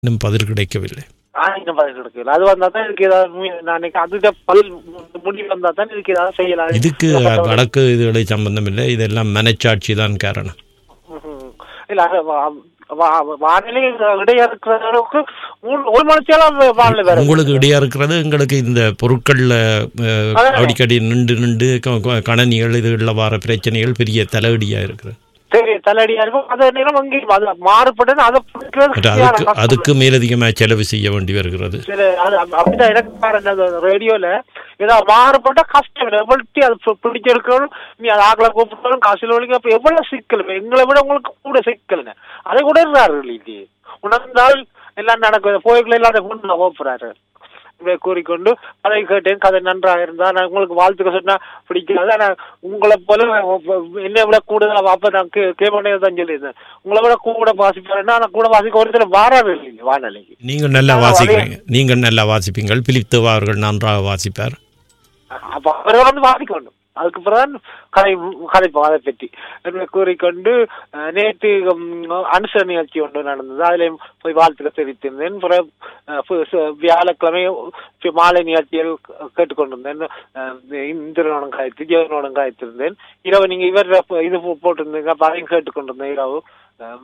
இன்னும் பதில் கிடைக்கவில்லை ஆ, இன்னும் பதில் கிடைக்கல அது வந்தா தான் இதுக்கு ஏதாவது மு- நான் நினைக்கிறேன் அதுக்கு பல் முடிவு வந்தா தான் இதுக்கு ஏதாவது செய்யலாம் இதுக்கு வடக்கு இதுகளை சம்பந்தம் இல்லை இதெல்லாம் மனச்சாட்சி தான் காரணம் ம்ஹும். இல்ல அது வா- வா- வானிலை இடையா இருக்கிற அளவுக்கு மூணு ஒரு மணிச்சாலும் வானிலை வேற உங்களுக்கு இடையா இருக்கிறது எங்களுக்கு இந்த பொருட்கள்ல அஹ், அதான். அடிக்கடி நின்று நின்று க- க- கணனிகள் இதுகளில் வர பிரச்சனைகள் பெரிய தலையடியா இருக்குது சரி தலையடியா இருக்கும் அதே நேரம் அங்கே அது மாறுபட்டு அதை பிடிக்கிறது பட் அதுக்கு அதுக்கு மேலதிகமாக செலவு செய்ய வேண்டி வருகிறது சரி அது அப்~ அப்படிதான் எனக்கு பாருங்க அந்த ரேடியோல ஏதாவது மாறுபட்டா கஷ்டம் இல்லை எவ்வளவு அது பி- பிடிச்சிருக்கணும் நீ அது ஆக்களை கூப்பிட்டாலும் காசில் வலிக்க அப்ப எவ்வளவு சிக்கல் எங்களை விட உங்களுக்கு கூட சிக்கலுங்க அதை கூட இருக்காரு இது உணர்ந்தால் எல்லாம் நடக்கும் போய்களை எல்லாம் அதை கொண்டு போறாரு இப்படியே கூறிக்கொண்டு அதை கேட்டேன் கதை நன்றாக இருந்தா நான் உங்களுக்கு வாழ்த்துக்க சொன்னா பிடிக்காது ஆனா உங்களை போல என்னை விட கூடுதலா அப்ப நான் கே கேமனே தான் சொல்லியிருந்தேன் உங்களை விட கூட வாசிப்பாருன்னா நான் கூட வாசிக்க ஒரு சில வாராது இல்லை வானொலிக்கு நீங்கள் நல்லா ஆமா, வாசிக்கிறீங்க நீங்கள் நல்லா வாசிப்பீங்கள் பிலிப் தேவா அவர்கள் நன்றாக வாசிப்பார் அப்ப அவர்கள் வந்து வாசிக்க வேண்டும் அதுக்கு பிறகு கதை கதைப்போம் அதை பற்றி என்று கூறிக்கொண்டு அஹ், நேற்று ம், அனுசர நிகழ்ச்சி ஒன்று நடந்தது அதிலையும் போய் வாழ்த்துக்கள் தெரிவித்திருந்தேன் பிறகு அஹ், பு- சு- வியாழக்கிழமை பி- மாலை நிகழ்ச்சியில் கேட்டுக்கொண்டிருந்தேன் அஹ், இந்திரனோடம் காய்த்து ஜெகனோடம் காய்த்திருந்தேன் இரவு நீங்க இவர் இது போ- போட்டிருந்தீங்க அப்ப அதையும் கேட்டுக்கொண்டிருந்தேன் இரவு அஹ்,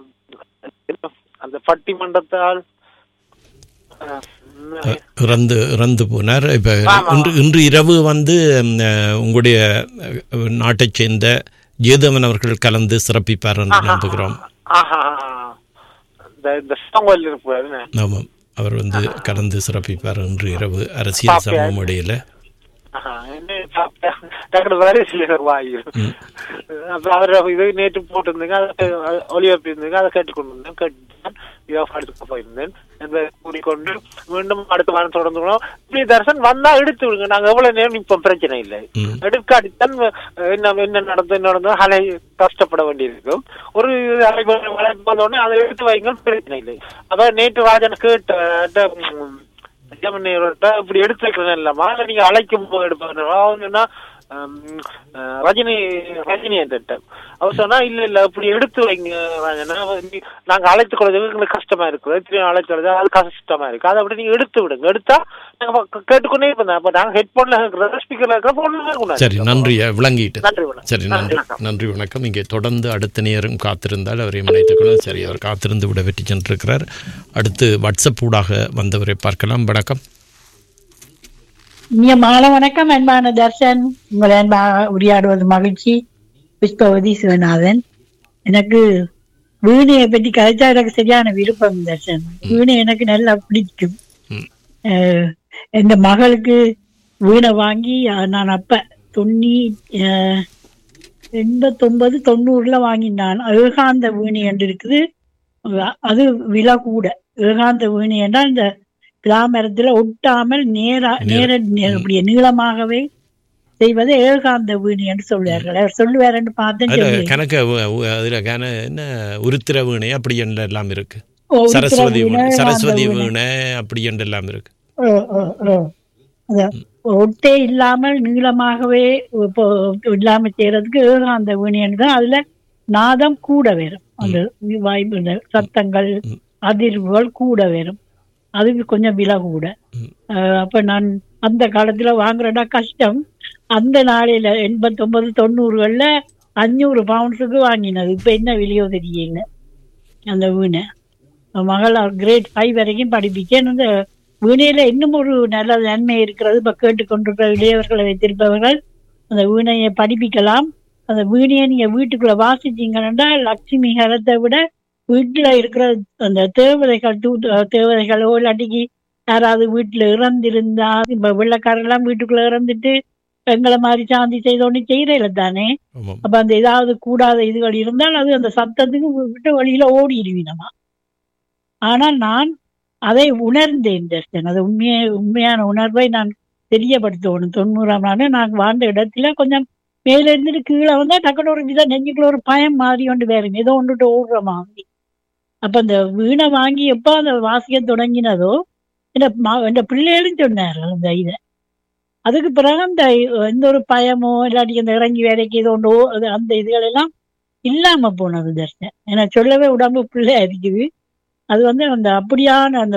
அந்த பட்டிமன்றத்தால் அஹ், அஹ், இறந்து இறந்து போனார் இப்போ ஆமா. இன்று இன்று இரவு வந்து ம், அஹ், உங்களுடைய அஹ், நாட்டைச் சேர்ந்த ஜேதவன் அவர்கள் கலந்து சிறப்பிப்பார் என்று நம்புகிறோம் ஆஹா இந்த இந்த சாங்கோல் இருப்பாரு ஆமாம் அவர் வந்து கலந்து சிறப்பிப்பார் இன்று இரவு அரசியல் சமூகம் இடையில ஆஹா, என்ன சாப்பிட்டா? டக்குனு வேற சிலிண்டர் வாயு அப்ப அவர் இது நேற்று போட்டிருந்தீங்க அதை ஒளிபரப்பி இருந்தீங்க அதை கேட்டுக்கொண்டு இருந்தேன் கேட்டு இதோ அடுத்து போயிருந்தேன் என்பதை கூறிக்கொண்டு மீண்டும் அடுத்த வாரம் தொடர்ந்துக்கணும் இப்படி தர்சன் வந்தா எடுத்து விடுங்க நாங்க எவ்வளவு நேரம் இப்ப பிரச்சனை இல்லை ம். எடுக்காட்டித்தான் என்ன என்ன நடந்து என்ன நடந்தது அலை கஷ்டப்பட வேண்டியிருக்கும் ஒரு அலை வளர்ப்பு வந்தோடனே அதை எடுத்து வைங்க பிரச்சனை இல்லை அப்ப நேற்று ராஜன் கேட்ட ம், ஜெமினியோட இப்படி எடுத்து வைக்கிறேன் இல்லம்மா இல்ல நீங்க அழைக்கும் போது எடுப்பாங்க அவங்கன்னா ரஜினி ரஜினி என்கிட்ட அவர் சொன்னா இல்ல இல்ல இப்படி எடுத்து வைங்க ராஜனா நீ- நாங்க அழைத்து கொள்றதுக்கு எங்களுக்கு கஷ்டமா இருக்குது திரும்பி அழைத்து கொள்றது அது கஷ்டமா இருக்கு அதை அப்படி நீங்க எடுத்து விடுங்க எடுத்தா நாங்க ப- கேட்டுக்கொண்டே இருப்போம் அப்ப நாங்க ஹெட்போன்ல இருக்கிற ஸ்பீக்கர்ல இருக்கிற போன்ல இருக்கக்கூடாது சரி நன்றி விளங்கிட்டு நன்றி வணக்கம். சரி நன்றி நன்றி வணக்கம். நன்றி வணக்கம் இங்கே தொடர்ந்து அடுத்த நேரம் காத்திருந்தால் அவரை இணைத்துக் கொள்ள சரி அவர் காத்திருந்து விட வெற்றி சென்றிருக்கிறார் அடுத்து வாட்ஸ்அப் ஊடாக வந்தவரை பார்க்கலாம் வணக்கம் இனிய மாலை வணக்கம் அன்பான தர்ஷன் உங்களை அன்பா உரையாடுவது மகிழ்ச்சி புஷ்பவதி சிவநாதன் எனக்கு வீணையை பற்றி கதைச்சா எனக்கு சரியான விருப்பம் தர்ஷன் வீணை எனக்கு நல்லா பிடிக்கும் ம். அஹ், என் மகளுக்கு வீணை வாங்கி அஹ், நான் அப்ப தொண்ணூ அஹ், எண்பத்தொன்பது தொண்ணூறுல வாங்கினான் ஏகாந்த வீணை என்று இருக்குது அஹ், அது விலை கூட ஏகாந்த வீணை என்றால் இந்த பிளாமரத்துல ஒட்டாமல் நேரா நேர நே- அப்படியே நீளமாகவே செய்வது ஏகாந்த வீணை என்று சொல்வார்கள் அவர் சொல்லுவார் என்று பார்த்தேன் அதில் சொல்லி. கணக்க அதில் கன என்ன உருத்திர வீணை அப்படி என்று எல்லாம் இருக்கு ஓ, உருத்திர சரஸ்வதி வீணை, வீணை ஏகாந்த சரஸ்வதி வீணை. வீணை அப்படி என்று எல்லாம் இருக்கு ஓ, ஓ, ஓ. அது ஒட்டே இல்லாமல் நீளமாகவே இப்போ இல்லாம செய்யறதுக்கு ஏகாந்த வீணைன்னு தான் அதுல நாதம் கூட வரும் அந்த வாய்ப்பு இந்த சத்தங்கள் ம். அதிர்வுகள் கூட வரும் அதுக்கு கொஞ்சம் விலை கூட ம். அஹ் அப்ப நான் அந்த காலத்துல வாங்குறேன்னா கஷ்டம் அந்த நாளையில எண்பத்தொன்பது தொண்ணூறுகள்ல அஞ்சூறு பவுண்ட்ஸுக்கு வாங்கினது இப்ப என்ன விலையோ தெரியல அந்த வீணை மகள் கிரேட் ஃபைவ் வரைக்கும் படிப்பிச்சேன் அந்த வீணையில இன்னும் ஒரு நல்ல நன்மை இருக்கிறது இப்ப கேட்டுக்கொண்டிருக்கிற இளையவர்களை வைத்திருப்பவர்கள் அந்த வீணையை படிப்பிக்கலாம் அந்த வீணையை நீங்க வீட்டுக்குள்ள வாசிச்சீங்கன்னா லட்சுமி கரத்தை விட வீட்டுல இருக்கிற அந்த தேவதைகள் தூ தேவதைகளோ இல்லாட்டிக்கு யாராவது வீட்டுல இறந்திருந்தா இப்ப வெள்ளக்காரெல்லாம் வீட்டுக்குள்ள இறந்துட்டு எங்களை மாதிரி சாந்தி செய்தோன்னு செய்யறதில்ல தானே ஆமாம் அப்ப அந்த ஏதாவது கூடாத இதுகள் இருந்தால் அது அந்த சத்தத்துக்கு விட்டு வழியில ஓடிடுவினமா ஆனால் நான் அதை உணர்ந்தேன் தர்ஷன் அது உண்மையை உண்மையான உணர்வை நான் தெரியப்படுத்தணும் தொண்ணூறாம் நாள் நான் வாழ்ந்த இடத்துல கொஞ்சம் மேல இருந்துட்டு கீழே வந்தா டக்குனு ஒரு விதம் நெஞ்சுக்குள்ள ஒரு பயம் மாறி கொண்டு வேறு ஏதோ ஒன்றுட்டு ஓடுற மாதிரி அப்ப அந்த வீணை வாங்கி எப்ப அந்த வாசிக்க தொடங்கினதோ இந்த மா- இந்த பிள்ளைகளும் சொன்னார் அந்த இதை அதுக்கு பிறகு அந்த எந்த ஒரு பயமோ இல்லாட்டி அந்த இறங்கி வேலைக்கு ஏதோ ஒன்றோ அது அந்த இதுகள் எல்லாம் இல்லாம போனது தர்ஷன் ஏன்னா சொல்லவே உடம்பு பிள்ளை இருக்குது அது வந்து அந்த அப்படியான அந்த